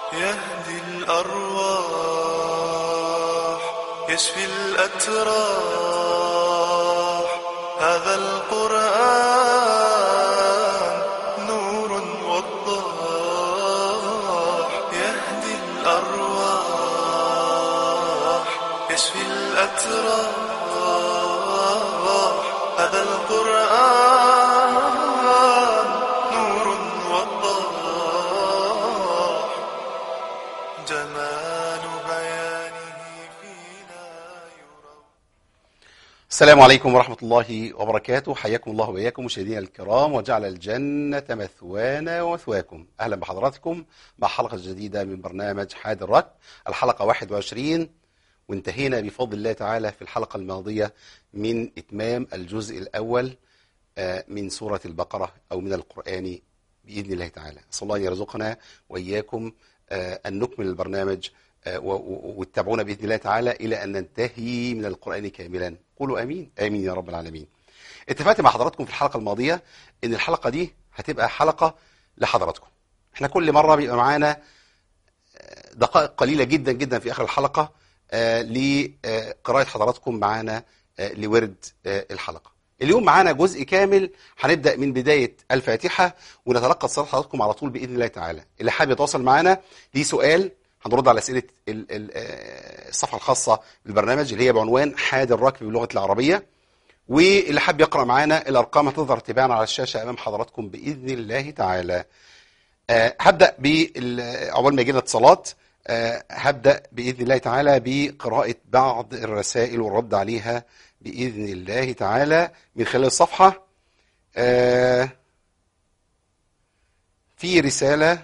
يهدي الأرواح يشفي الأتراح هذا القرآن نور وضاح يهدي الأرواح يشفي الأتراح هذا القرآن نور وضاح جمال بيانه فينا يرى السلام عليكم ورحمة الله وبركاته حياكم الله وإياكم مشاهدينا الكرام وجعل الجنة مثوانا ومثواكم أهلا بحضراتكم مع حلقة جديدة من برنامج حاد الرك الحلقة 21 وانتهينا بفضل الله تعالى في الحلقة الماضية من إتمام الجزء الأول آه، من سورة البقرة أو من القرآن بإذن الله تعالى أسأل الله أن يرزقنا وإياكم آه، أن نكمل البرنامج آه، و- و- واتبعونا بإذن الله تعالى إلى أن ننتهي من القرآن كاملا قولوا آمين آمين يا رب العالمين اتفقت مع حضراتكم في الحلقة الماضية أن الحلقة دي هتبقى حلقة لحضراتكم احنا كل مرة بيبقى معانا آه، دقائق قليلة جدا جدا في آخر الحلقة آه، لقراءة حضراتكم معانا آه، لورد آه، الحلقة اليوم معانا جزء كامل هنبدأ من بداية الفاتحة ونتلقى اتصال حضراتكم على طول بإذن الله تعالى اللي حابب يتواصل معانا ليه سؤال هنرد على أسئلة ال- ال- آه، الصفحة الخاصة بالبرنامج اللي هي بعنوان حاد الركب باللغة العربية واللي حابب يقرأ معانا الأرقام هتظهر تباعا على الشاشة أمام حضراتكم بإذن الله تعالى آه، هبدأ بال- أول ما يجينا اتصالات آه، هبدأ بإذن الله تعالى بقراءة بعض الرسائل والرد عليها بإذن الله تعالى من خلال الصفحة آه، في رسالة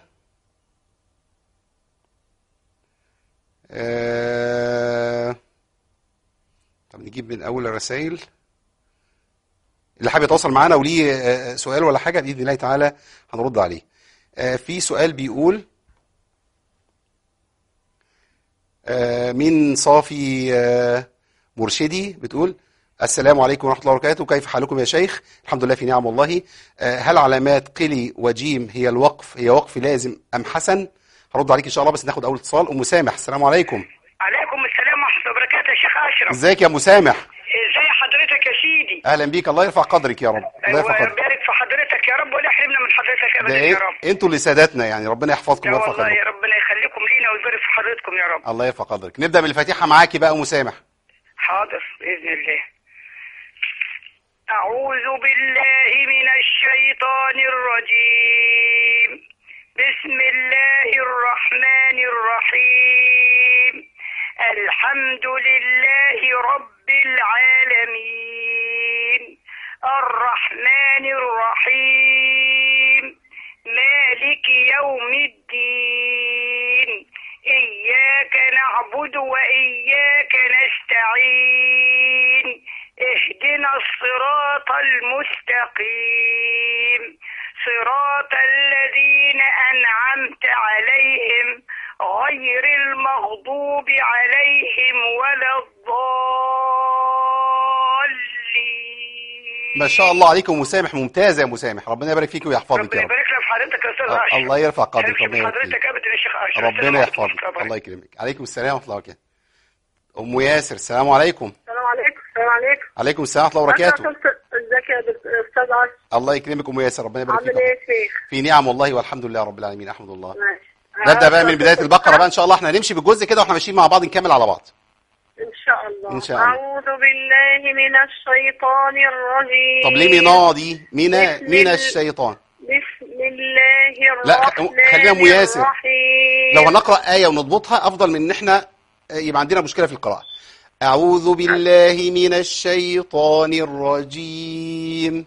آه، طب نجيب من أول الرسائل اللي حابب يتواصل معانا وليه آه، سؤال ولا حاجة بإذن الله تعالى هنرد عليه آه، في سؤال بيقول آه، من صافي آه، مرشدي بتقول السلام عليكم ورحمة الله وبركاته كيف حالكم يا شيخ الحمد لله في نعم والله آه، هل علامات قلي وجيم هي الوقف هي وقف لازم أم حسن هرد عليك إن شاء الله بس ناخد أول اتصال أم سامح السلام عليكم عليكم السلام ورحمة الله وبركاته يا شيخ أشرف ازيك يا أم سامح ازي حضرتك يا سيدي أهلا بيك الله يرفع قدرك يا رب الله يرفع قدرك ويبارك في حضرتك يا رب ولا يحرمنا من حضرتك ده أبدا إيه يا رب انتوا اللي سادتنا يعني ربنا يحفظكم لا ويرفع والله يا قدرك ربنا يخليكم لينا ويبارك في حضرتكم يا رب الله يرفع قدرك نبدأ بالفاتحة معاكي بقى أم سامح حاضر بإذن الله أعوذ بالله من الشيطان الرجيم بسم الله الرحمن الرحيم الحمد لله رب العالمين الرحمن الرحيم مالك يوم الدين إياك نعبد وإياك نستعين اهدنا الصراط المستقيم صراط الذين أنعمت عليهم غير المغضوب عليهم ولا الضالين ما شاء الله عليكم مسامح ممتازة يا مسامح ربنا يبارك فيك ويحفظك ربنا يا رب يبارك لك في حضرتك يا استاذ آه، اشرف الله يرفع قدرك تمشي ربنا يبارك فيك حضرتك ابدا يا شيخ اشرف ربنا السلام عليكم يحفظك ورحمة الله الله يكرمك عليكم السلام ورحمة الله وبركاته أم ياسر السلام عليكم السلام عليكم السلام عليكم عليكم السلام ورحمة الله وبركاته ازيك يا دكتور- استاذ اشرف الله يكرمك أم ياسر ربنا يبارك عامل فيك ايه يا يا رب. شيخ في نعم والله والحمد لله رب العالمين أحمد الله ماشي نبدأ بقى من عاوزة بداية أقول البقرة بقى إن لك شاء الله احنا هنمشي بالجزء كده واحنا ماشيين مع بعض نكمل على بعض ان شاء الله إن شاء الله. اعوذ بالله من الشيطان الرجيم طب ليه مينا دي مينا بسم مينا ال- الشيطان بسم الله لا، الرحمن خلينا أم ياسر. الرحيم لو هنقرأ آية ونضبطها أفضل من إن إحنا آه، يبقى عندنا مشكلة في القراءة أعوذ بالله من الشيطان الرجيم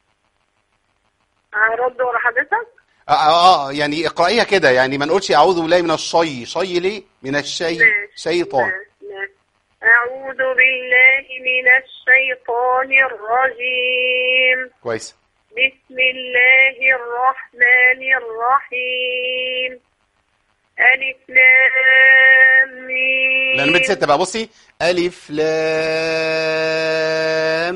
هرد ورا حضرتك آه, آه, آه يعني اقرأيها كده يعني ما نقولش أعوذ بالله من الشي شي ليه من الشي ماشي. شيطان ماشي، ماشي. أعوذ بالله من الشيطان الرجيم كويس بسم الله الرحمن الرحيم ألف لام ميم لأن بدي ستة بقى بصي ألف لام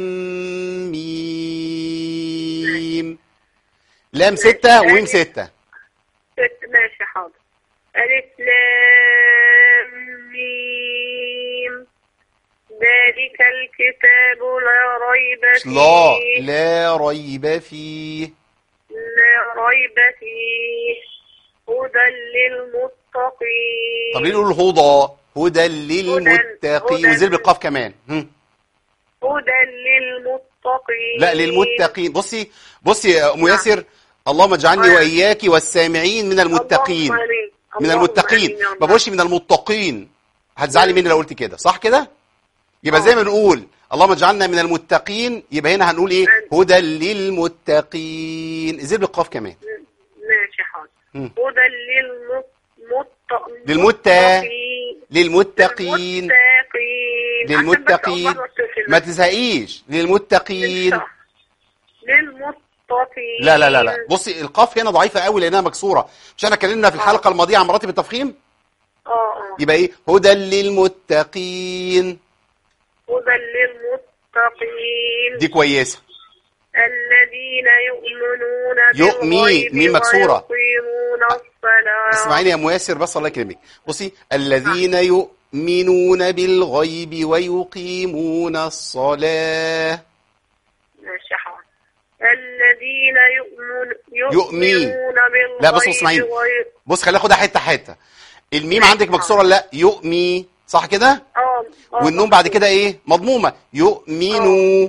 ميم لام ستة وميم ستة ست- ماشي حاضر ألف لام ميم ذلك الكتاب لا ريب لا فيه لا ريب فيه لا ريب فيه هدى للمتقين طب ليه نقول هدى هدى للمتقين هدى- نزل بالقاف كمان هم. هدى للمتقين لا للمتقين بصي بصي يا ام ياسر اللهم اجعلني آه. واياك والسامعين من المتقين اللهم آمين. من اللهم المتقين آمين يا رب. ما بقولش من المتقين هتزعلي مني لو قلت كده صح كده يبقى زي ما نقول اللهم اجعلنا من المتقين يبقى هنا هنقول ايه آمين. هدى للمتقين زي بالقاف كمان ماشي حاضر مم. هدى للمتقين للمتة- للمتقين للمتقين للمتقين عشان بس أول مرة أتصل ما بس. تزهقيش للمتقين للشهر. للمتقين لا لا لا لا بصي القاف هنا ضعيفه قوي لانها مكسوره مش احنا اتكلمنا في الحلقه الماضيه عن مراتب التفخيم اه اه يبقى ايه هدى للمتقين هدى للمتقين دي كويسه الذين يؤمنون يؤمي، بالغيب ميم مكسورة. ويقيمون الصلاة اسمعيني يا ميسر بس الله يكرمك بصي الذين يؤمنون بالغيب ويقيمون الصلاه ماشي حاضر الذين يؤمن يؤمي. يؤمنون بالغيب لا، بص اسمعيني. وي- بص خلينا ناخدها حته حته الميم عندك مكسوره ولا لا يؤمي صح كده اه آه، والنون بعد كده ايه مضمومه يؤمنوا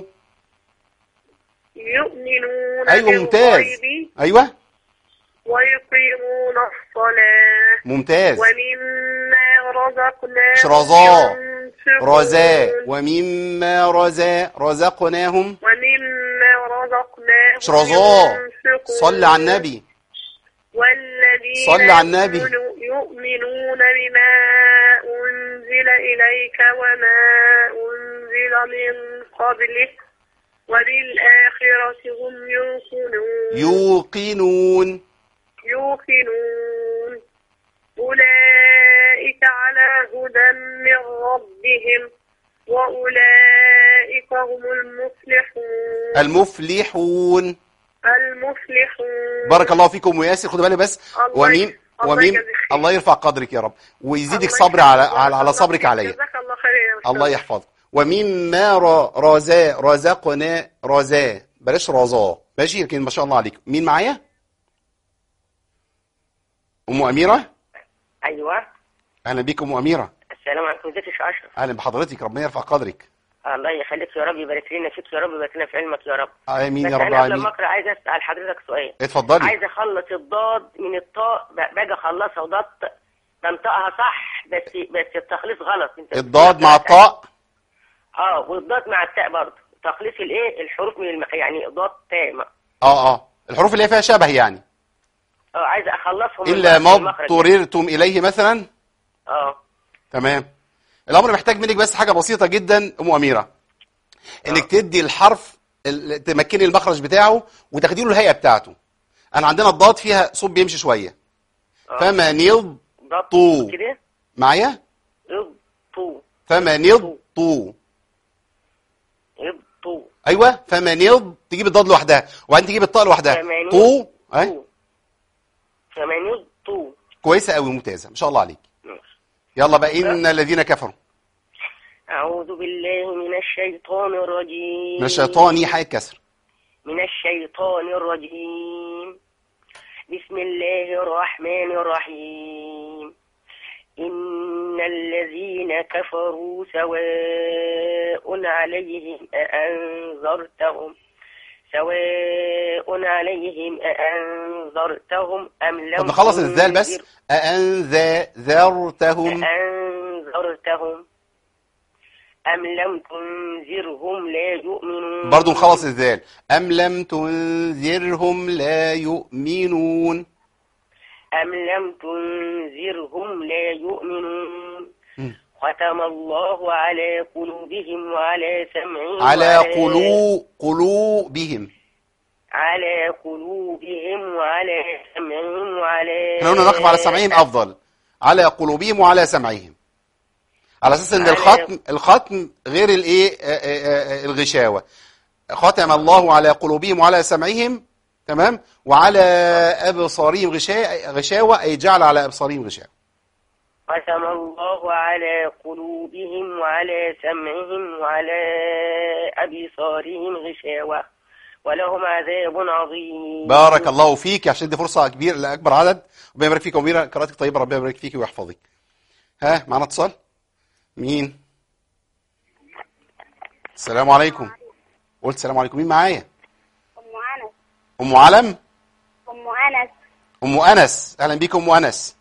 يؤمنون ايوه ممتاز بالغيب ايوه ويقيمون الصلاة ممتاز ومما رزقناهم مش رزاق. ينفقون. رزاء ومما رزاء رزقناهم ومما رزقناهم مش رزاق ينفقون. صل على النبي والذين صل على النبي. يؤمنون- يؤمنون بما أنزل إليك وما أنزل من قبلك وبالآخرة هم يوقنون يوقنون يوقنون أولئك على هدى من ربهم وأولئك هم المفلحون المفلحون المفلحون بارك الله فيكم وياسر خدوا بالي بس الله وميم يج- الله وميم يجزيك خير. الله يرفع قدرك يا رب ويزيدك الله صبر يخليك. على على, على الله صبرك يخليك. عليا جزاك الله خير يا أستاذ. الله يحفظك ومما ر- رزا رزقنا رزا بلاش رزا ماشي لكن ما شاء الله عليك مين معايا ام اميره ايوه اهلا بيك ام اميره السلام عليكم ازيك يا شيخ اشرف اهلا بحضرتك ربنا يرفع قدرك الله يخليك يا رب يبارك لنا فيك يا رب يبارك لنا في علمك يا رب امين بس يا رب انا قبل ما العالمين اقرا عايز اسال حضرتك سؤال اتفضلي عايز اخلص الضاد من الطاء ب- باجي اخلصها وضاد بنطقها صح بس بس التخليص غلط انت الضاد مع الطاء اه والضاد مع التاء برضه تخليص الايه الحروف من المخ يعني ضاد تاء ما- اه اه الحروف اللي هي فيها شبه يعني اه عايز اخلصهم الا من ما المخرج. اضطررتم اليه مثلا اه تمام الامر محتاج منك بس حاجه بسيطه جدا ام اميره انك تدي الحرف ال- تمكني المخرج بتاعه وتاخدي له الهيئه بتاعته انا عندنا الضاد فيها صوت بيمشي شويه آه. فما نض ضاد طو. كده معايا ضد طو فما نض طو ضد طو ايوه فما نض تجيب الضاد لوحدها وبعدين تجيب الطاء لوحدها ثمانين طو أه؟ طو ثمانين طو كويسه قوي ممتازه ما شاء الله عليك ماشي. يلا بقى ان الذين كفروا أعوذ بالله من الشيطان الرجيم من الشيطان حي كسر من الشيطان الرجيم بسم الله الرحمن الرحيم إن الذين كفروا سواء عليهم أأنذرتهم سواء عليهم أأنذرتهم أم لم طب نخلص الذال بس تنذر- أأنذرتهم أأنذرتهم أم لم تنذرهم لا يؤمنون برضو نخلص الذال أم لم تنذرهم لا يؤمنون أم لم تنذرهم لا يؤمنون مم. ختم الله على قلوبهم وعلى سمعهم على وعلى- قلوب قلوبهم على قلوبهم وعلى سمعهم وعلى احنا قلنا نقف على سمعهم أفضل على قلوبهم وعلى سمعهم على أساس إن على- الختم الختم غير الإيه آه، آه، آه، الغشاوة ختم الله على قلوبهم وعلى سمعهم تمام وعلى ابصارهم غشاء غشاوه اي جعل على ابصارهم غشاوه ختم الله على قلوبهم وعلى سمعهم وعلى أبصارهم غشاوة ولهم عذاب عظيم بارك الله فيك عشان دي فرصه كبيره لاكبر عدد ربنا يبارك فيك وميرا قراءتك طيبه ربنا يبارك فيك ويحفظك ها معنا اتصال مين السلام عليكم قلت السلام عليكم مين معايا أم أنس ام علم أم أنس ام انس اهلا بيك ام انس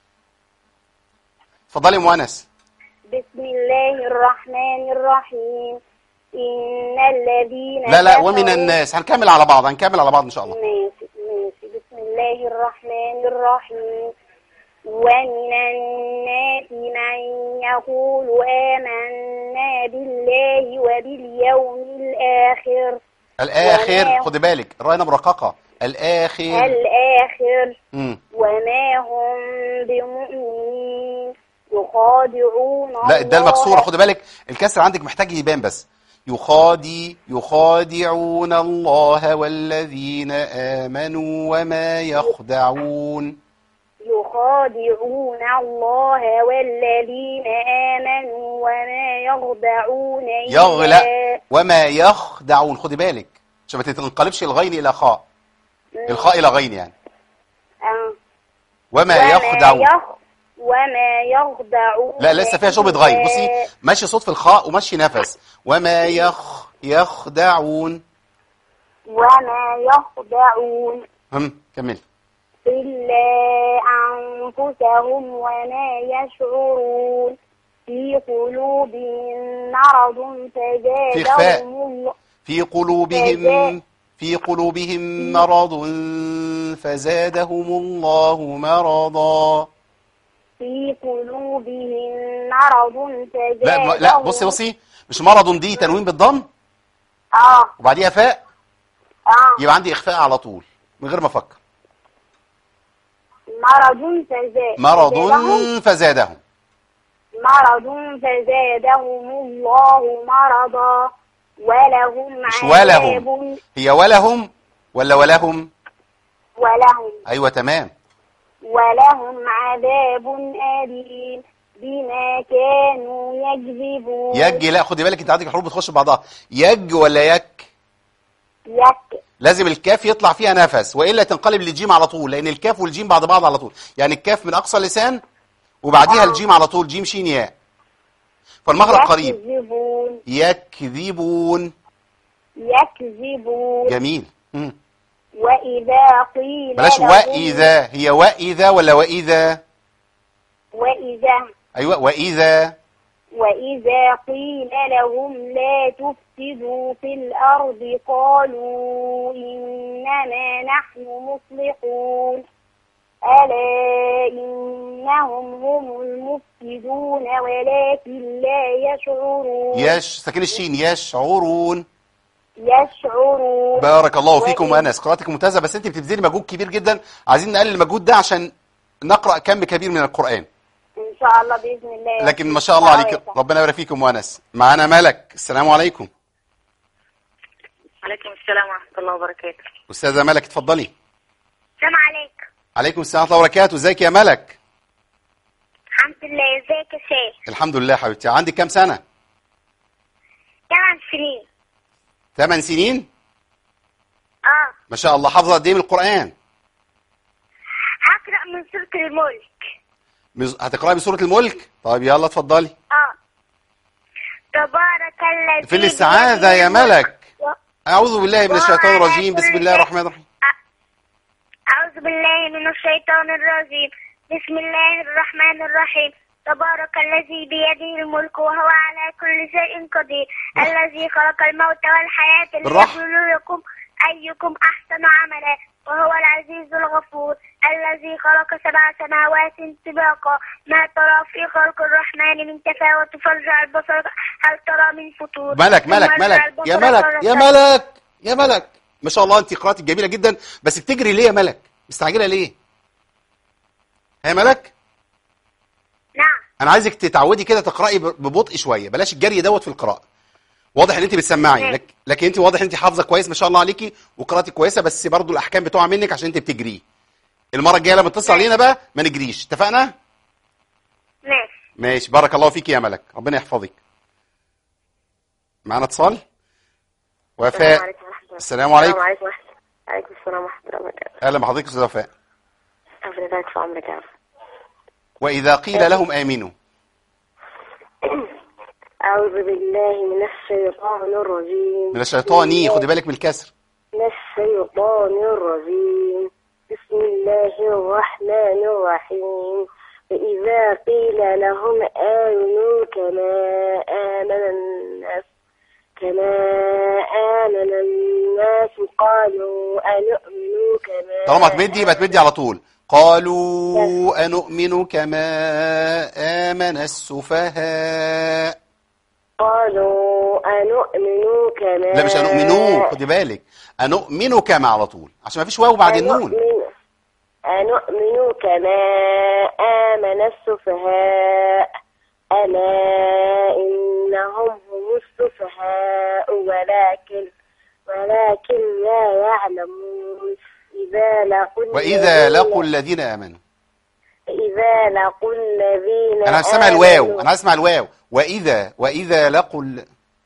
اتفضلي يا ام انس بسم الله الرحمن الرحيم إن الذين لا لا كفروا- ومن الناس هنكمل على بعض هنكمل على بعض ان شاء الله ماشي ماشي بسم الله الرحمن الرحيم ومن الناس من يقول آمنا بالله وباليوم الآخر الاخر وما- خد بالك الرايه مرققه الاخر الآخر مم. وما هم بمؤمنين يخادعون لا الدال الله مكسوره خد بالك الكسر عندك محتاج يبان بس يخادي يخادعون الله والذين آمنوا وما يخدعون يخادعون الله والذين آمنوا وما يخدعون إلا يغلق وما يخدعون خد بالك عشان ما تنقلبش الغين إلى خاء الخاء إلى غين يعني آه. وما وما يخدعون يخ... وما يخدعون لا لسه فيها شوبة غين إلا- بصي ماشي صوت في الخاء وماشي نفس وما يخ يخدعون وما يخدعون هم كمل إلا أنفسهم وما يشعرون في قلوبهم مرض في إخفاء. فزادهم الله في قلوبهم في قلوبهم مرض فزادهم الله مرضا في قلوبهم مرض لا فزادهم لا بصي بصي مش مرض دي تنوين بالضم اه وبعديها فاء اه يبقى عندي اخفاء على طول من غير ما افكر مرض فزاد مرض فزادهم فزادهم مرض فزادهم الله مرضا ولهم مش عذاب ولهم هي ولهم ولا ولهم ولهم ايوه تمام ولهم عذاب أليم بما كانوا يكذبون يج لا خدي بالك انت عندك الحروف بتخش في بعضها يج ولا يك يك لازم الكاف يطلع فيها نفس والا تنقلب للجيم على طول لان الكاف والجيم بعد بعض على طول يعني الكاف من اقصى اللسان وبعديها آه. الجيم على طول جيم شين ياء فالمخرج قريب يكذبون يكذبون يكذبون جميل مم. وإذا قيل بلاش لهم واذا هي واذا ولا واذا وإذا ايوه واذا وإذا قيل لهم لا تفسدوا في الأرض قالوا إنما نحن مصلحون ألا إنهم هم المفسدون ولكن لا يشعرون يش ساكن الشين يشعرون يشعرون بارك الله فيكم وإن- انس قراءتك ممتازه بس انت بتبذلي مجهود كبير جدا عايزين نقلل المجهود ده عشان نقرا كم كبير من القران إن شاء الله بإذن الله لكن ما شاء الله عليك دعواتك. ربنا يبارك فيكم وانس معانا ملك السلام عليكم عليكم السلام ورحمة الله وبركاته استاذه ملك اتفضلي السلام عليكم عليكم السلام ورحمه الله وبركاته ازيك يا ملك الحمد لله ازيك يا شيخ الحمد لله حبيبتي عندك كام سنه ثمان سنين 8 سنين اه ما شاء الله حافظه قد ايه من القران هقرأ من سورة الملك مز- هتقراي بسوره الملك طيب يلا اتفضلي اه تبارك الذي في الاستعاذه يا بيده ملك الملك. اعوذ بالله من الشيطان الرجيم بسم الله الرحمن الرحيم أعوذ بالله من الشيطان الرجيم بسم الله الرحمن الرحيم تبارك الذي بيده الملك وهو على كل شيء قدير الذي خلق الموت والحياة بالراحة. ليبلوكم أيكم أحسن عملا وهو العزيز الغفور الذي خلق سبع سماوات طباقا ما ترى في خلق الرحمن من تفاوت فارجع البصر هل ترى من فطور ملك ثم ملك ارجع ملك البصر يا ملك يا مرتين. ملك يا ملك ما شاء الله انت قراءتك جميله جدا بس بتجري ليه يا ملك مستعجله ليه يا ملك نعم انا عايزك تتعودي كده تقراي ب- ببطء شويه بلاش الجري دوت في القراءه واضح ان انت بتسمعي مم. لك لكن انت واضح ان انت حافظه كويس ما شاء الله عليكي وقراءتك كويسه بس برضو الاحكام بتقع منك عشان انت بتجري المره الجايه لما تتصل علينا بقى ما نجريش اتفقنا ماشي ماشي بارك الله فيك يا ملك ربنا يحفظك معانا اتصال وفاء السلام عليكم السلام عليكم ورحمة عليكم السلام ورحمة الله وبركاته اهلا بحضرتك استاذ وفاء ربنا يبارك في عمرك يا رب واذا قيل لهم امنوا أعوذ بالله من الشيطان الرجيم من الشيطان خدي بالك من الكسر من الشيطان الرجيم بسم الله الرحمن الرحيم فإذا قيل لهم آمنوا كما آمن الناس كما آمن الناس قالوا أنؤمن كما طالما تمدي يبقى تمدي على طول قالوا أنؤمن كما آمن السفهاء قالوا أنؤمن كما لا مش أنؤمنوا خدي بالك أنؤمن كما على طول عشان ما فيش واو بعد النون أنؤمن أنؤمن كما آمن السفهاء ألا إنهم هم السفهاء ولكن ولكن لا يعلمون إذا لقوا وإذا الذين- لقوا الذين آمنوا إذا لقوا الذين أنا هسمع آمنوا- الواو أنا هسمع الواو وإذا وإذا لقوا ال...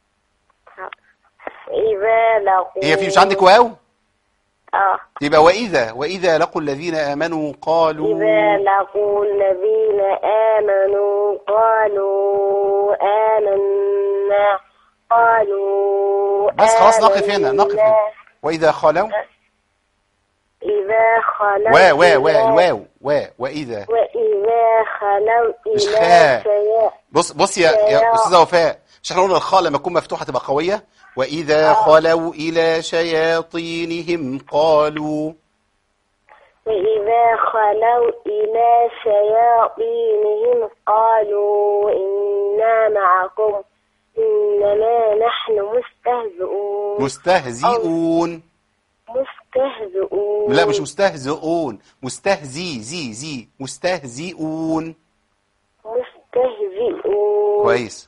إذا لقوا هي في مش عندك واو آه يبقى وإذا وإذا لقوا الذين آمنوا قالوا إذا لقوا الذين آمنوا قالوا آمنا قالوا بس خلاص نقف هنا نقف هنا آمنا. وإذا خلوا إذا خلوا وا وا وا إلى- الواو وا وإذا وإذا خلوا مش إلى خاء. شيء بص بص يا يا يا- استاذه وفاء مش احنا قلنا الخاء لما تكون مفتوحه تبقى قويه واذا خلوا الى شياطينهم قالوا وإذا خلوا إلى شياطينهم قالوا إنا معكم إنما نحن مستهزئون مستهزئون مستهزئون لا مش مستهزئون مستهزي زي زي مستهزئون مستهزئون كويس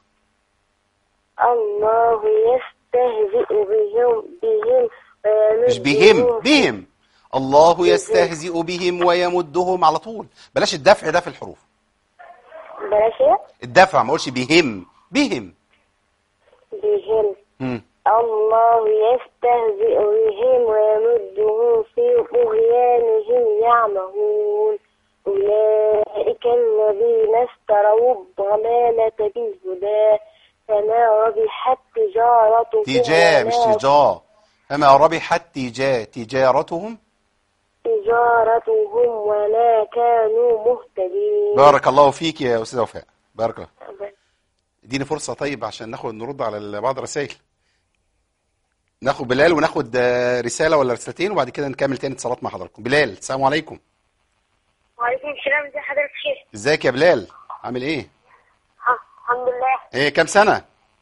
الله يستهزئ بهم بهم مش بهم بهم الله يستهزئ بهم ويمدهم على طول بلاش الدفع ده في الحروف بلاش إيه؟ الدفع ما اقولش بهم بهم بهم مم. الله يستهزئ بهم ويمدهم في طغيانهم يعمهون أولئك الذين اشتروا الضلالة بالهدى فما ربحت تجارتهم تجاه مش وما تجاه فما ربحت تجاه تجارتهم تجارتهم وما كانوا مهتدين بارك الله فيك يا استاذه وفاء بارك الله اديني فرصه طيب عشان ناخد نرد على ال- بعض الرسائل ناخد بلال وناخد آه، رساله ولا رسالتين وبعد كده نكمل تاني اتصالات مع حضراتكم بلال السلام عليكم وعليكم السلام ازي حضرتك شيخ ازيك يا بلال عامل ايه ها، الحمد لله ايه كام سنه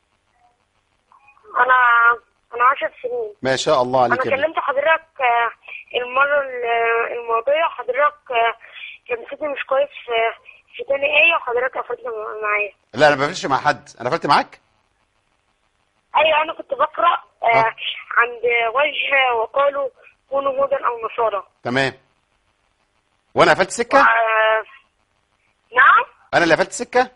انا انا 10 سنين ما شاء الله انا عليك يا بلال كلمت حضرتك آه، المره ال- الماضيه حضرتك آه، كان صوتي مش كويس في في تاني ايه وحضرتك قفلت مع- معايا لا انا ما بقفلش مع حد انا قفلت معاك ايوه انا كنت بقرا آه، ها. عند وجه وقالوا كونوا هودا او نصارى تمام وانا قفلت سكه آه، نعم انا اللي قفلت سكه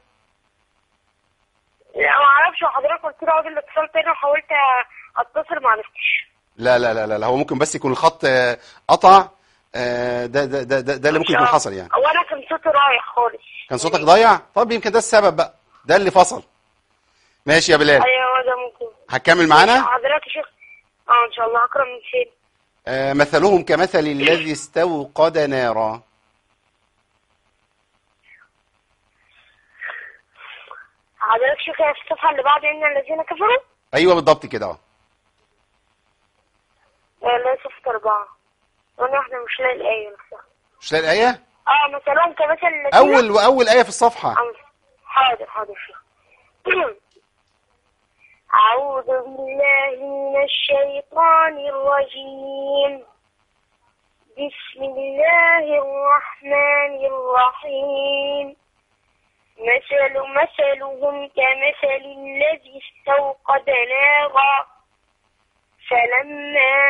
لا ما اعرفش حضرتك قلت لي عاوز الاتصال تاني وحاولت اتصل ما عرفتش لا لا لا لا لا، هو ممكن بس يكون الخط آه، قطع آه، ده ده ده ده, ده اللي ممكن يكون حصل يعني وانا كان صوتي رايح خالص كان صوتك ضايع طب يمكن ده السبب بقى ده اللي فصل ماشي يا بلال ايوه ده ممكن هتكمل معانا حضرتك يا شيخ اه ان شاء الله اكرم من فين آه، مثلهم كمثل الذي استوقد نارا حضرتك شيخ في الصفحه اللي بعد ان الذين كفروا ايوه بالضبط كده اه آه، لا صفحه اربعه وانا واحده مش لاقي الايه نفسها مش لاقي الايه اه مثلهم كمثل الذين اول واول ايه في الصفحه آه، حاضر حاضر شيخ أعوذ بالله من الشيطان الرجيم بسم الله الرحمن الرحيم مثل مثلهم كمثل الذي استوقد نارا فلما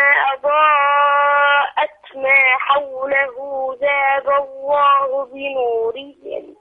أضاءت ما حوله ذاب الله بنورهم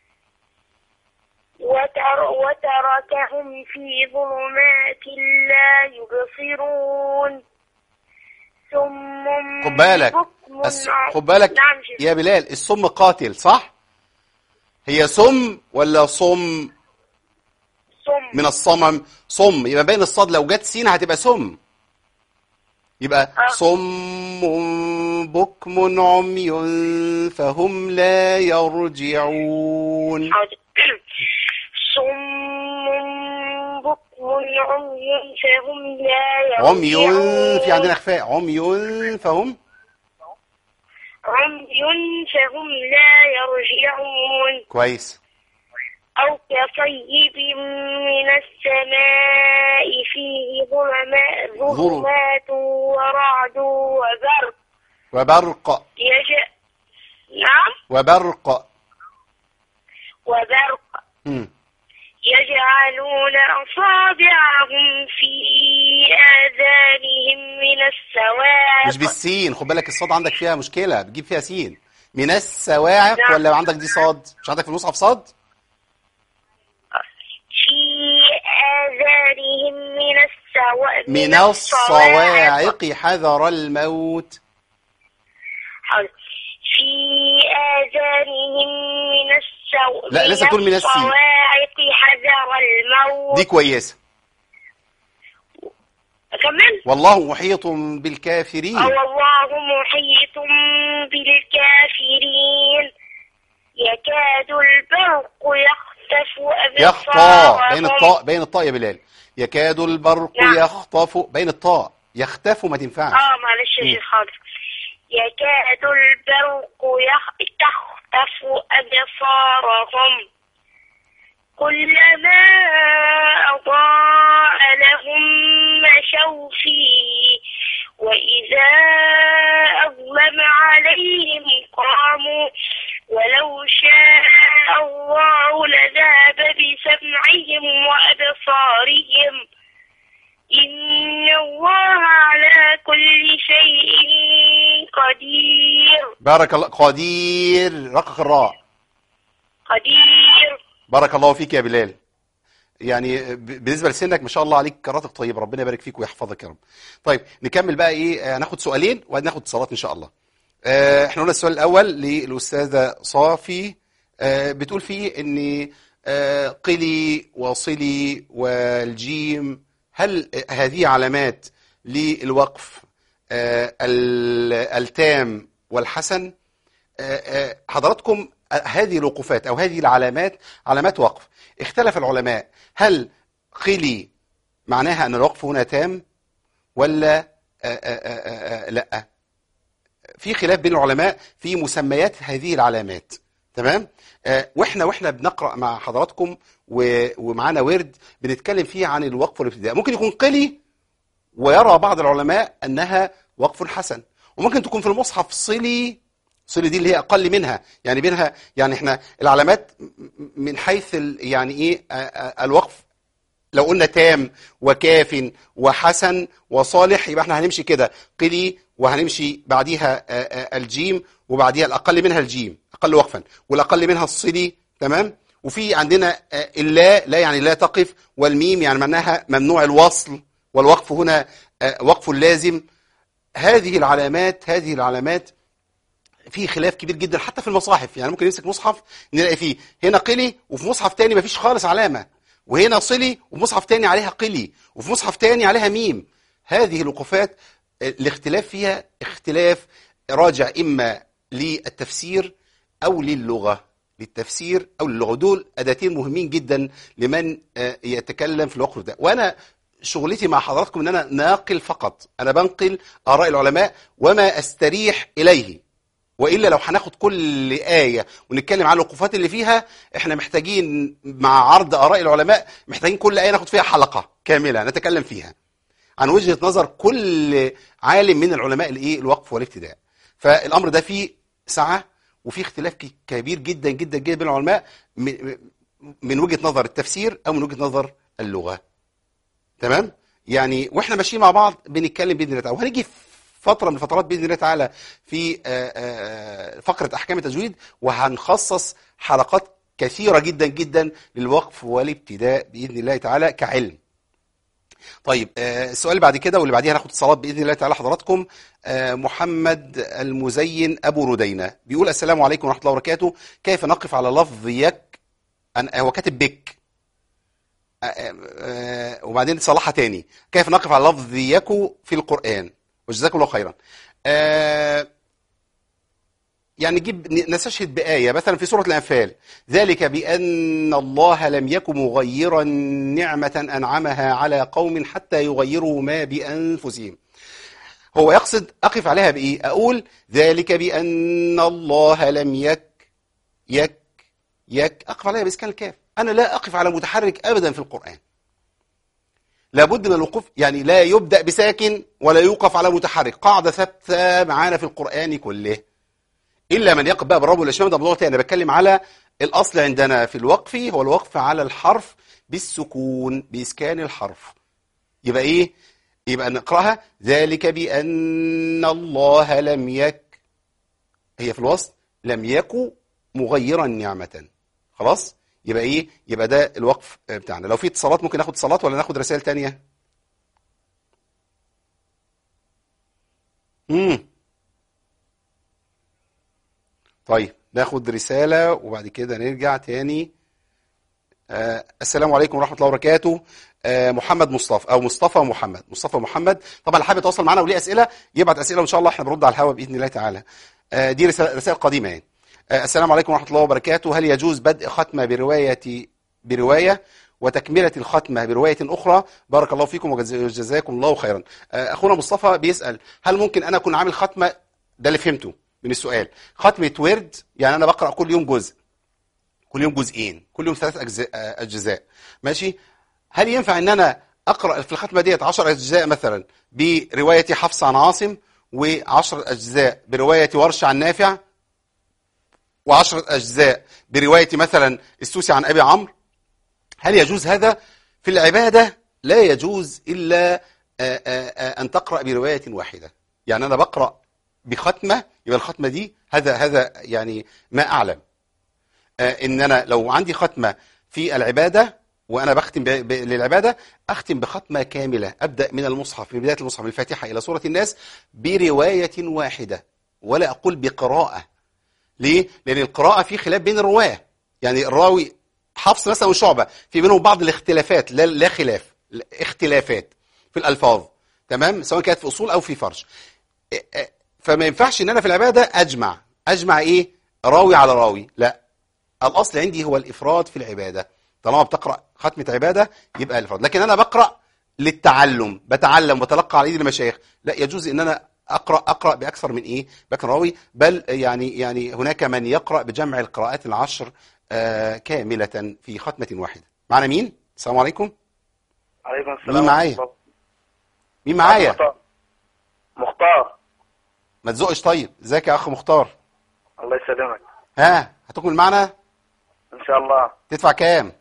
وتر وتركهم في ظلمات لا يبصرون ثم خد بالك بكم الس- عم- خد بالك نعم شيخ. يا بلال السم قاتل صح هي سم ولا صم ثم من الصمم صم يبقى بين الصاد لو جت سين هتبقى سم يبقى آه. صم بكم عمي فهم لا يرجعون حاضر. صم بكم عمي فهم لا عمي يرجعون في عندنا اخفاء عمي فهم عمي فهم لا يرجعون كويس أو كصيب من السماء فيه ظلمات ظلم. ظلمات ورعد وبرق وبرق يج... نعم وبرق وبرق مم. يجعلون أصابعهم في آذانهم من السواق مش بالسين خد بالك الصاد عندك فيها مشكلة بتجيب فيها سين من السواعق نعم. ولا عندك دي صاد مش عندك في المصحف صاد في آذانهم من السواق من الصواعق حذر الموت حاضر. في آذانهم من السو... لا، لسه بتقول من السين. الصواعق حذر الموت دي كويسة كمان والله محيط بالكافرين أو الله محيط بالكافرين يكاد البرق يخطف يخطى أبصارهم بين الطاء بين الطاء يا بلال يكاد البرق نعم. يخطف بين الطاء يختف ما تنفعش اه معلش يا شيخ حاضر يكاد البرق يخ... تخطف أبصارهم كلما أضاء لهم مشوا فيه وإذا أظلم عليهم قاموا ولو شاء الله لذهب بسمعهم وأبصارهم إن الله على كل شيء قدير بارك الله قدير رقق الراء قدير بارك الله فيك يا بلال يعني ب- بالنسبه لسنك ما شاء الله عليك قراءتك طيب ربنا يبارك فيك ويحفظك يا رب طيب نكمل بقى ايه آه، هناخد سؤالين وبعدين ناخد اتصالات ان شاء الله آه، احنا قلنا السؤال الاول للاستاذه صافي آه، بتقول فيه ان آه، قلي وصلي والجيم هل هذه علامات للوقف آه، ال- التام والحسن آه، آه، حضراتكم آه، هذه الوقوفات أو هذه العلامات علامات وقف اختلف العلماء هل قلي معناها أن الوقف هنا تام ولا آه، آه، آه، آه، لا في خلاف بين العلماء في مسميات هذه العلامات تمام آه، واحنا واحنا بنقرا مع حضراتكم و- ومعانا ورد بنتكلم فيه عن الوقف والابتداء ممكن يكون قلي ويرى بعض العلماء انها وقف حسن وممكن تكون في المصحف صلي صلي دي اللي هي اقل منها يعني بينها يعني احنا العلامات م- م- من حيث ال- يعني ايه آه، آه، الوقف لو قلنا تام وكاف وحسن وصالح يبقى احنا هنمشي كده قلي وهنمشي بعديها آه، آه، الجيم وبعديها الاقل منها الجيم اقل وقفا والاقل منها الصلي تمام وفي عندنا آه، اللا لا يعني لا تقف والميم يعني معناها ممنوع الوصل والوقف هنا آه، وقف لازم هذه العلامات هذه العلامات في خلاف كبير جدا حتى في المصاحف يعني ممكن نمسك مصحف نلاقي فيه هنا قلي وفي مصحف تاني مفيش خالص علامة وهنا صلي وفي مصحف تاني عليها قلي وفي مصحف تاني عليها ميم هذه الوقوفات آه، الاختلاف فيها اختلاف راجع إما للتفسير أو للغة للتفسير أو للغة دول أداتين مهمين جدا لمن آه، يتكلم في الوقف ده وأنا شغلتي مع حضراتكم ان انا ناقل فقط انا بنقل اراء العلماء وما استريح اليه والا لو هناخد كل ايه ونتكلم عن الوقوفات اللي فيها احنا محتاجين مع عرض اراء العلماء محتاجين كل ايه ناخد فيها حلقه كامله نتكلم فيها عن وجهه نظر كل عالم من العلماء الايه الوقف والابتداء فالامر ده فيه سعه وفي اختلاف ك- كبير جدا جدا جدا بين العلماء من من وجهة نظر التفسير او من وجهة نظر اللغة تمام يعني واحنا ماشيين مع بعض بنتكلم باذن الله تعالى وهنيجي في فتره من الفترات باذن الله تعالى في آه، آه، فقره احكام التجويد وهنخصص حلقات كثيره جدا جدا للوقف والابتداء باذن الله تعالى كعلم طيب آه، السؤال اللي بعد كده واللي بعديها هناخد اتصالات باذن الله تعالى حضراتكم آه، محمد المزين ابو ردينه بيقول السلام عليكم ورحمه الله وبركاته كيف نقف على لفظ يك أنا- هو كاتب بك آه، آه، وبعدين صلحها تاني كيف نقف على لفظ يكو في القرآن وجزاكم الله خيرا آه، يعني نجيب نستشهد بآية مثلا في سورة الأنفال ذلك بأن الله لم يكن مغيرا نعمة أنعمها على قوم حتى يغيروا ما بأنفسهم هو يقصد أقف عليها بإيه أقول ذلك بأن الله لم يك يك يك أقف عليها بإسكان الكاف أنا لا أقف على متحرك أبدا في القرآن لابد من الوقوف يعني لا يبدأ بساكن ولا يوقف على متحرك قاعدة ثابتة معانا في القرآن كله إلا من يقف بقى بالرب والإشمام ده موضوع تاني أنا بتكلم على الأصل عندنا في الوقف هو الوقف على الحرف بالسكون بإسكان الحرف يبقى إيه؟ يبقى نقرأها ذلك بأن الله لم يك هي في الوسط لم يكن مغيرا نعمة خلاص يبقى ايه يبقى ده الوقف بتاعنا لو في اتصالات ممكن ناخد اتصالات ولا ناخد رسائل تانية امم طيب ناخد رسالة وبعد كده نرجع تاني آه السلام عليكم ورحمة الله وبركاته آه محمد مصطفى او مصطفى محمد مصطفى محمد طبعا اللي حابب يتواصل معانا وليه اسئله يبعت اسئله وان شاء الله احنا بنرد على الهواء باذن الله تعالى آه دي رسائل, رسائل قديمه يعني آه السلام عليكم ورحمه الله وبركاته هل يجوز بدء ختمه بروايه بروايه وتكمله الختمه بروايه اخرى بارك الله فيكم وجز- وجزاكم الله خيرا آه اخونا مصطفى بيسال هل ممكن انا اكون عامل ختمه ده اللي فهمته من السؤال ختمه ورد يعني انا بقرا كل يوم جزء كل يوم جزئين كل يوم ثلاث أجزاء, آه، أجزاء ماشي هل ينفع ان انا اقرا في الختمه ديت 10 اجزاء مثلا بروايه حفص عن عاصم و10 اجزاء بروايه ورش عن نافع و10 اجزاء بروايه مثلا السوسي عن ابي عمرو هل يجوز هذا في العباده لا يجوز الا آه، آه، آه، ان تقرا بروايه واحده يعني انا بقرا بختمه يبقى الختمه دي هذا هذا يعني ما اعلم آه، ان انا لو عندي ختمه في العباده وانا بختم ب- ب- للعباده اختم بختمه كامله ابدا من المصحف من بدايه المصحف من الفاتحه الى سوره الناس بروايه واحده ولا اقول بقراءه ليه لان القراءه في خلاف بين الرواه يعني الراوي حفص مثلا وشعبه في بينهم بعض الاختلافات لا, لا خلاف لا اختلافات في الالفاظ تمام سواء كانت في اصول او في فرش إيه- إيه، فما ينفعش ان انا في العباده اجمع اجمع ايه راوي على راوي لا الاصل عندي هو الافراد في العباده طالما بتقرا ختمه عباده يبقى الافراد لكن انا بقرا للتعلم بتعلم وتلقى على ايدي المشايخ لا يجوز ان انا اقرا اقرا باكثر من ايه باكثر من راوي بل يعني يعني هناك من يقرا بجمع القراءات العشر آه كامله في ختمه واحده معنا مين السلام عليكم عليكم السلام مين معايا؟ ورحمة الله. مين معايا مختار مختار ما تزقش طيب ازيك يا اخ مختار الله يسلمك ها هتكمل معنا ان شاء الله تدفع كام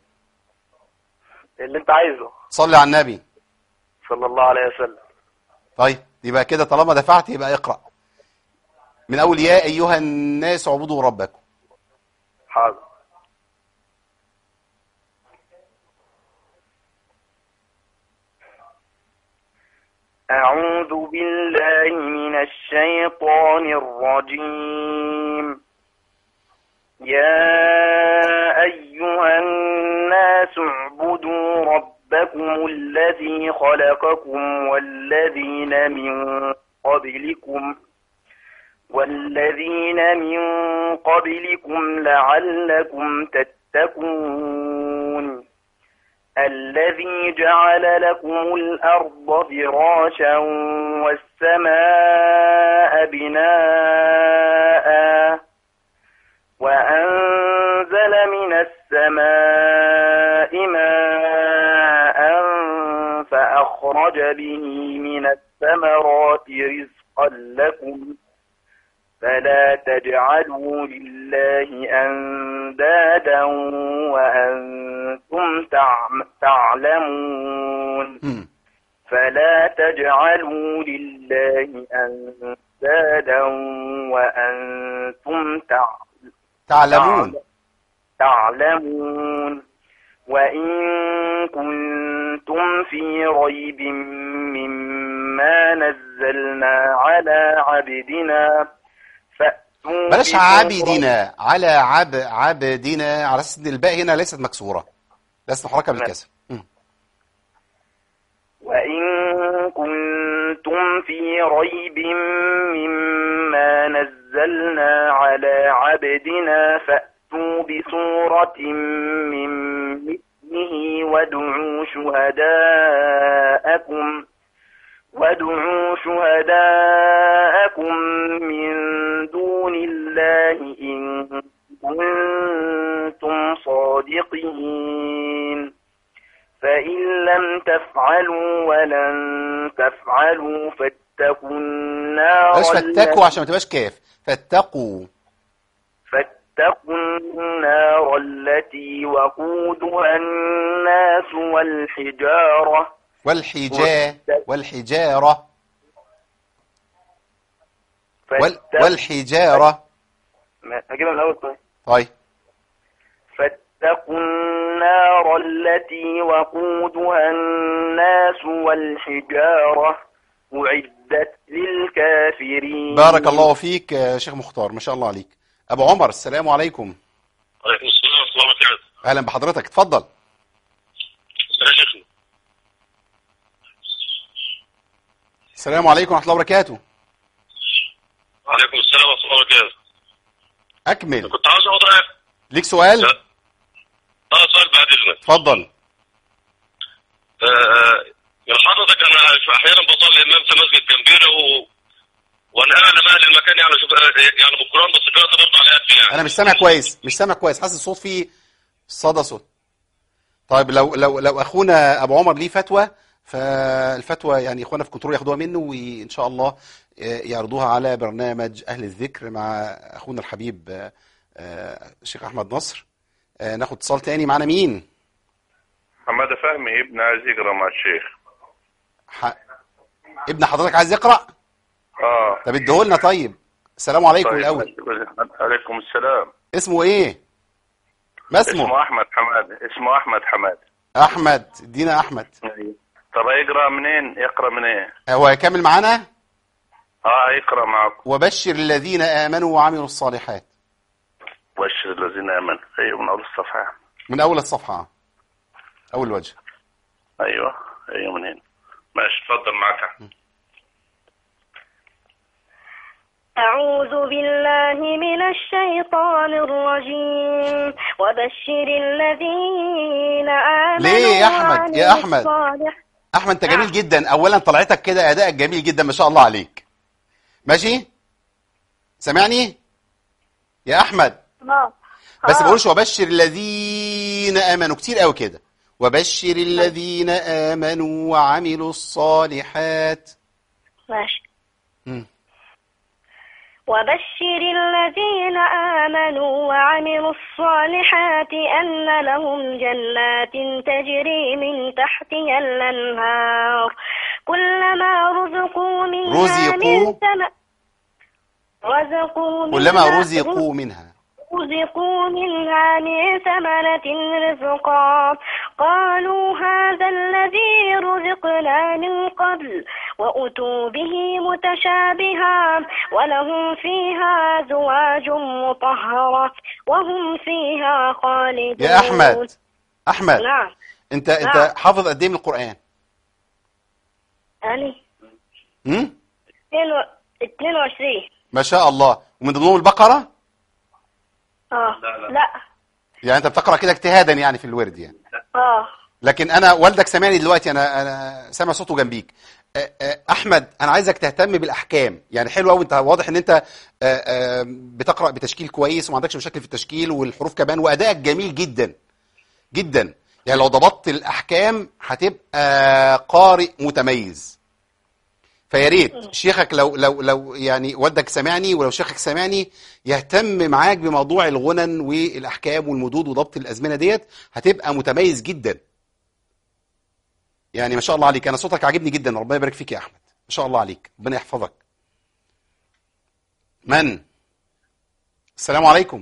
اللي انت عايزه صلي على النبي صلى الله عليه وسلم طيب يبقى كده طالما دفعت يبقى اقرأ من أول يا أيها الناس اعبدوا ربكم حاضر أعوذ بالله من الشيطان الرجيم يا أيها الناس اعبدوا ربكم الذي خلقكم والذين من قبلكم والذين من قبلكم لعلكم تتقون الذي جعل لكم الأرض فراشا والسماء بناء وأنزل من السماء ماء فأخرج به من الثمرات رزقا لكم فلا تجعلوا لله أندادا وأنتم تعم- تعلمون مم. فلا تجعلوا لله أندادا وأنتم تعلمون تعلمون تعلمون وإن كنتم في ريب مما نزلنا على عبدنا فأتوا بلاش بسورة- عبدنا على عب عبدنا على اساس ان الباء هنا ليست مكسوره ليست محركه بالكسر مم. وإن كنتم في ريب مما نزلنا على عبدنا فأتوا بسورة من مثله وادعوا شهداءكم وادعوا شهداءكم من دون الله إن كنتم صادقين فإن لم تفعلوا ولن تفعلوا فاتقوا النار بلاش فاتقوا التي- عشان ما تبقاش كاف فاتقوا فاتقوا النار التي وقودها الناس والحجارة والحجاء والحجاره وال فاتقوا- والحجاره ما- هجيبها من الأول طيب طيب فاتقوا النار التي وقودها الناس والحجارة أعدت للكافرين بارك الله فيك يا شيخ مختار ما شاء الله عليك ابو عمر السلام عليكم وعليكم السلام ورحمة الله وبركاته اهلا بحضرتك اتفضل يا شيخنا السلام عليكم ورحمه الله وبركاته وعليكم السلام ورحمة الله وبركاته اكمل كنت عاوز اقعد رأيك ليك سؤال لا. اه سؤال بعد اذنك اتفضل آه، من حضرتك انا احيانا بصلي امام في مسجد جنبينا و... وانا اعلم اهل المكان يعني شوف يعني بالقران بس قراءه برضه على قد يعني انا مش سامع كويس مش سامع كويس حاسس الصوت فيه صدى صوت طيب لو لو لو اخونا ابو عمر ليه فتوى فالفتوى يعني اخوانا في كنترول ياخدوها منه وان شاء الله آه، يعرضوها على برنامج اهل الذكر مع اخونا الحبيب آه، آه، الشيخ احمد نصر آه، ناخد اتصال تاني معانا مين حماده فهمي ابن عايز يقرا مع الشيخ ح... ابن حضرتك عايز يقرا اه طب اديهولنا طيب السلام عليكم طيب الاول عليكم السلام اسمه ايه ما اسمه اسمه احمد حماده اسمه احمد حماده احمد ادينا احمد طب يقرا منين يقرا من ايه هو هيكمل معانا اه يقرا معكم وبشر الذين آمنوا وعملوا الصالحات بشر الذين امنوا ايوه من اول الصفحه من أول الصفحة أول وجه ايوه ايوه من هنا ماشي اتفضل معك أعوذ بالله من الشيطان الرجيم وبشر الذين آمنوا ليه يا أحمد؟ يا وعملوا أحمد؟ الصالح- أحمد أنت جميل جدا أولا طلعتك كده أدائك جميل جدا ما شاء الله عليك ماشي سامعني يا أحمد آه. بس آه. بقولش وبشر الذين آمنوا كتير قوي كده وبشر الذين آمنوا وعملوا الصالحات ماشي مم. وبشر الذين آمنوا وعملوا الصالحات أن لهم جنات تجري من تحتها الأنهار كلما رزقوا منها رزقوا؟ من ثمر رزقوا كلما منها- رزقوا منها رزقوا منها من ثمرة رزقا قالوا هذا الذي رزقنا من قبل وأتوا به متشابها ولهم فيها أزواج مطهرة وهم فيها خالدون يا أحمد أحمد نعم أنت أنت نعم. حافظ قد إيه من القرآن أني مم؟ 22 ما شاء الله ومن ضمنهم البقرة اه لا يعني أنت بتقرأ كده اجتهادا يعني في الورد يعني اه لكن انا والدك سامعني دلوقتي انا انا سامع صوته جنبيك أ- أ- احمد انا عايزك تهتم بالاحكام يعني حلو قوي انت واضح ان انت أ- أ، بتقرا بتشكيل كويس وما عندكش مشاكل في التشكيل والحروف كمان وادائك جميل جدا جدا يعني لو ضبطت الاحكام هتبقى قارئ متميز فيا ريت شيخك لو لو لو يعني والدك سامعني ولو شيخك سامعني يهتم معاك بموضوع الغنن والاحكام والمدود وضبط الازمنه ديت هتبقى متميز جدا يعني ما شاء الله عليك انا صوتك عاجبني جدا ربنا يبارك فيك يا احمد ما شاء الله عليك ربنا يحفظك من السلام عليكم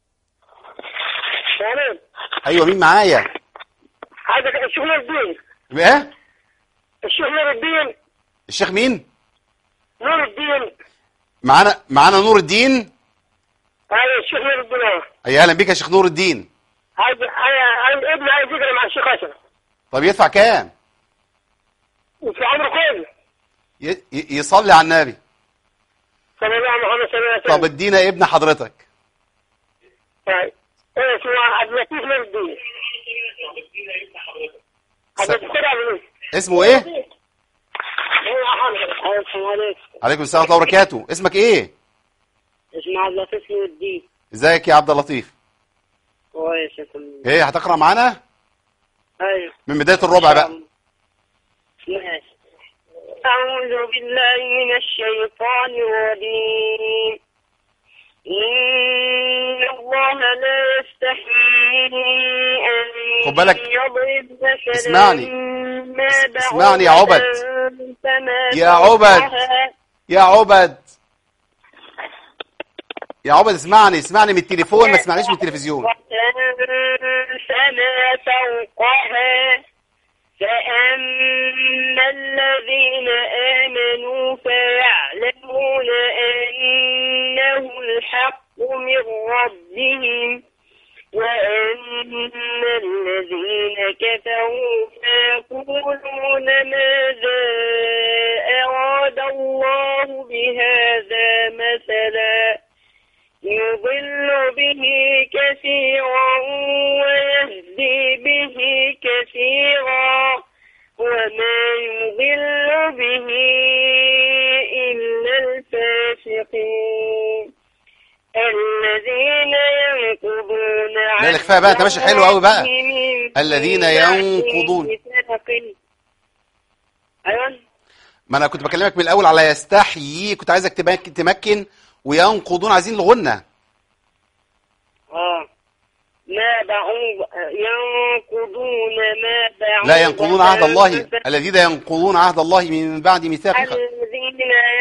سلام ايوه مين معايا عايزك الشيخ نور الدين ايه الشيخ نور الدين الشيخ مين نور الدين معانا معانا نور الدين ايوه الشيخ نور الدين أهو. اي اهلا بك يا شيخ نور الدين عايز انا عايز ابني عايز يقرا مع الشيخ حسن طب يدفع كام وفي عمره كله ي- ي- يصلي على النبي صلى الله عليه محمد صلى الله عليه وسلم طب ادينا ابن حضرتك طيب ايه اسمه عبد اللطيف نور الدين عبد اللطيف عبد اللطيف اسمه ايه هو حمد السلام عليكم عليكم السلام ورحمه الله وبركاته اسمك ايه اسمه عبد اللطيف نور الدين ازيك يا عبد اللطيف كويس يا فندم. ايه هتقرا معانا ايوه من بدايه الربع بقى ماشي أعوذ بالله من الشيطان الرجيم إن الله لا يستحيي أن خد بالك. يضرب مثلا اسمعني. ما اسمعني يا عبد. بعوضة فما يا عبد. فوقها. يا عبد يا عبد اسمعني اسمعني من التليفون ما تسمعنيش من التلفزيون فما فوقها فأما الذين آمنوا فيعلمون أنه الحق من ربهم وأما الذين كفروا فيقولون ماذا أراد الله بهذا مثلا يضل به كثيرا ويهدي به كثيرا وما يضل به إلا الفاسقين الذين ينقضون لا، لا، كفاية بقى، أنت ماشي حلو أوي بقى. من الذين بعد ينقضون. ميثاق. أيوة ما انا كنت بكلمك من الاول على يستحيي كنت عايزك تمكن تمكن وينقضون عايزين الغنه آه ما بعوض ينقضون ما بعوض لا ينقضون عهد الله الذين ينقضون عهد الله من بعد ميثاقه الذين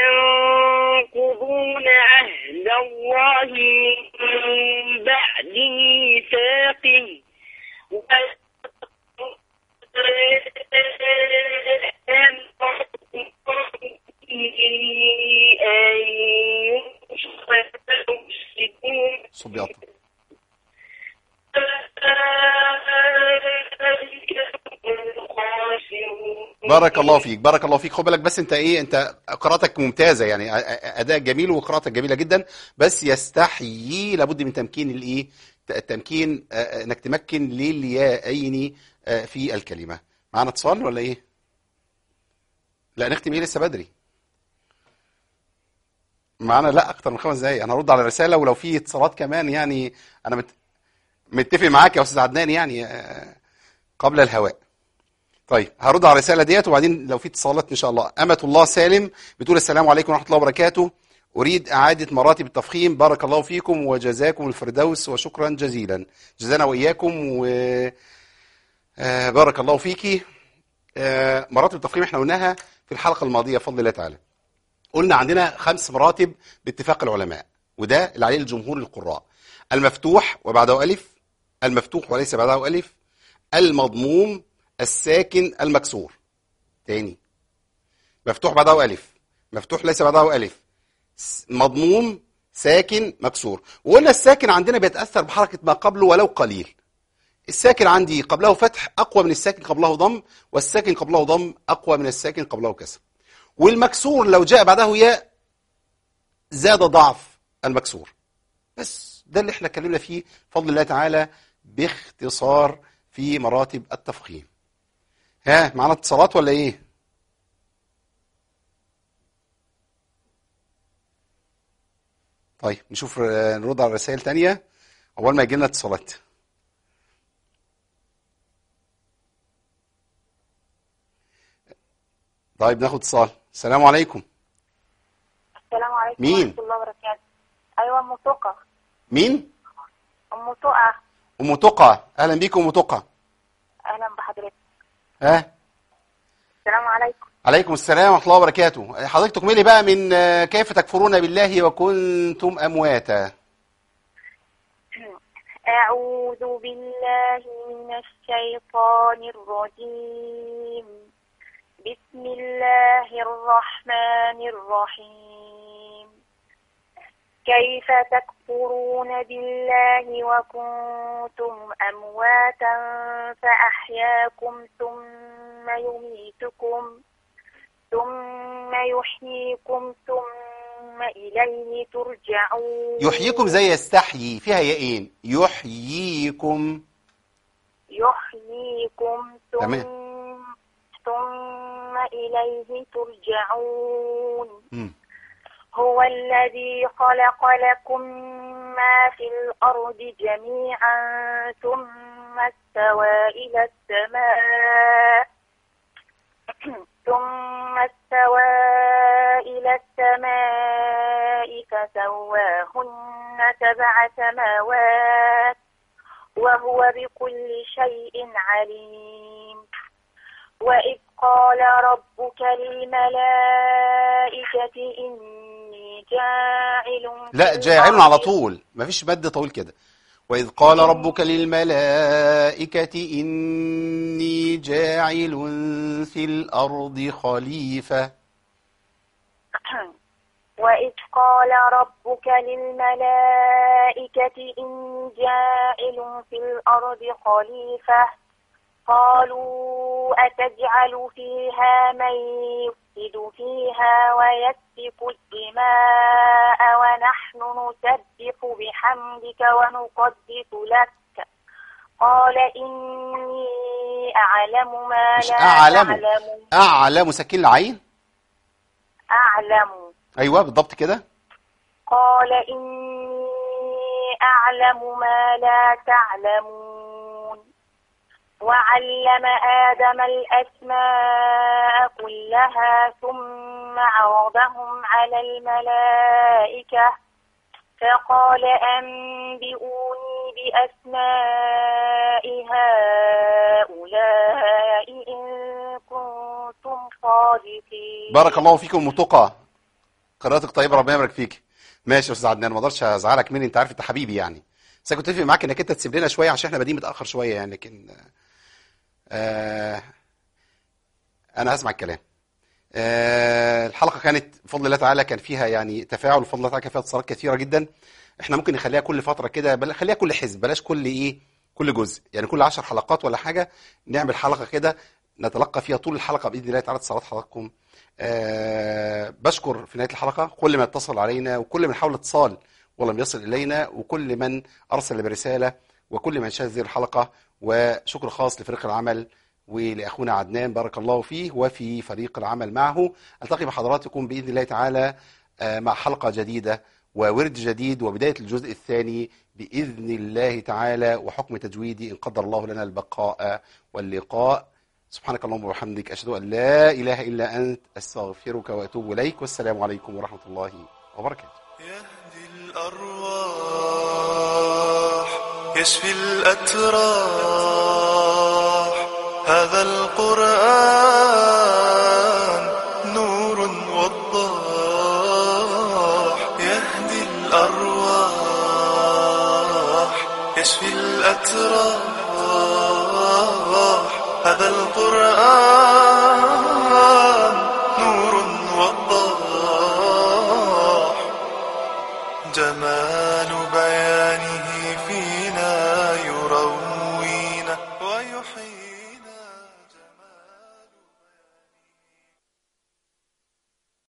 ينقضون عهد الله من بعد ميثاقه صب يقطع بارك الله فيك بارك الله فيك خد بالك بس انت ايه انت قراءتك ممتازه يعني ا- ا- اداء جميل وقراءتك جميله جدا بس يستحيي لابد من تمكين الايه ت- التمكين اه، اه، انك تمكن للياءين اه، في الكلمه معانا اتصال ولا ايه لا نختم ايه لسه بدري معانا لا اكتر من خمس دقايق انا هرد على الرساله ولو في اتصالات كمان يعني انا مت... متفق معاك يا استاذ عدنان يعني اه، قبل الهواء طيب هرد على الرساله ديت وبعدين لو في اتصالات ان شاء الله امه الله سالم بتقول السلام عليكم ورحمه الله وبركاته اريد اعاده مراتب التفخيم بارك الله فيكم وجزاكم الفردوس وشكرا جزيلا جزانا واياكم و آه، بارك الله فيكي آه، مراتب التفخيم احنا قلناها في الحلقه الماضيه بفضل الله تعالى قلنا عندنا خمس مراتب باتفاق العلماء وده اللي عليه الجمهور القراء المفتوح وبعده الف المفتوح وليس بعده الف المضموم الساكن المكسور تاني مفتوح بعده ألف مفتوح ليس بعده ألف س- مضموم ساكن مكسور وقلنا الساكن عندنا بيتأثر بحركة ما قبله ولو قليل الساكن عندي قبله فتح أقوى من الساكن قبله ضم والساكن قبله ضم أقوى من الساكن قبله كسر والمكسور لو جاء بعده ياء زاد ضعف المكسور بس ده اللي احنا اتكلمنا فيه بفضل الله تعالى باختصار في مراتب التفخيم ها معانا اتصالات ولا ايه طيب نشوف آه، نرد على رسائل تانية اول ما يجي لنا اتصالات طيب ناخد اتصال السلام عليكم السلام عليكم مين؟ ورحمة الله وبركاته أيوة أم تقى مين أم تقى ام تقى اهلا بيكم ام تقى أهلا بحضرتك ها السلام عليكم عليكم السلام ورحمه الله وبركاته حضرتك تكملي بقى من آه، كيف تكفرون بالله وكنتم امواتا أعوذ بالله من الشيطان الرجيم بسم الله الرحمن الرحيم كيف تكفرون بالله وكنتم أمواتا فأحياكم ثم يميتكم ثم يحييكم ثم إليه ترجعون يحييكم زي يستحيي فيها ياءين يحييكم يحييكم ثم تمام. ثم إليه ترجعون مم. هو الذي خلق لكم ما في الأرض جميعا ثم استوى إلى السماء ثم استوى إلى السماء فسواهن سبع سماوات وهو بكل شيء عليم وإذ قال ربك للملائكة إني جاعل في لا جاعل الأرض على طول مفيش مد طويل كده وإذ قال ربك للملائكة إني جاعل في الأرض خليفة وإذ قال ربك للملائكة إني جاعل في الأرض خليفة قالوا أتجعل فيها من يفسد فيها ويسفك الدماء ونحن نسبح بحمدك ونقدس لك قال إني أعلم ما مش لا أعلم تعلمون أعلم سكين العين أعلم أيوة بالضبط كده قال إني أعلم ما لا تعلمون وعلم آدم الأسماء كلها ثم عرضهم على الملائكة فقال أنبئوني بأسماء هؤلاء إن كنتم صادقين بارك الله فيكم متقى قراءتك طيبة ربنا يبارك فيك ماشي يا أستاذ عدنان ما أقدرش أزعلك مني أنت عارف أنت حبيبي يعني بس أنا كنت أتفق معاك إنك أنت تسيب لنا شوية عشان إحنا بادئين متأخر شوية يعني لكن آه أنا هسمع الكلام آه الحلقة كانت بفضل الله تعالى كان فيها يعني تفاعل بفضل الله تعالى كان فيها اتصالات كثيرة جدا احنا ممكن نخليها كل فترة كده بل خليها كل حزب بلاش كل ايه كل جزء يعني كل عشر حلقات ولا حاجة نعمل حلقة كده نتلقى فيها طول الحلقة بإذن الله تعالى اتصالات حضراتكم آه بشكر في نهاية الحلقة كل من اتصل علينا وكل من حاول اتصال ولم يصل إلينا وكل من أرسل برسالة وكل من شاهد هذه الحلقة وشكر خاص لفريق العمل ولأخونا عدنان بارك الله فيه وفي فريق العمل معه ألتقي بحضراتكم بإذن الله تعالى آه، مع حلقة جديدة وورد جديد وبداية الجزء الثاني بإذن الله تعالى وحكم تجويدي إن قدر الله لنا البقاء واللقاء سبحانك اللهم وبحمدك أشهد أن لا إله إلا أنت أستغفرك وأتوب إليك والسلام عليكم ورحمة الله وبركاته يهدي الأرواح يشفي الأتراح هذا القرآن نور وضاح يهدي الأرواح يشفي الأتراح هذا القرآن نور وضاح جمال بيانه فينا يروينا ويحيي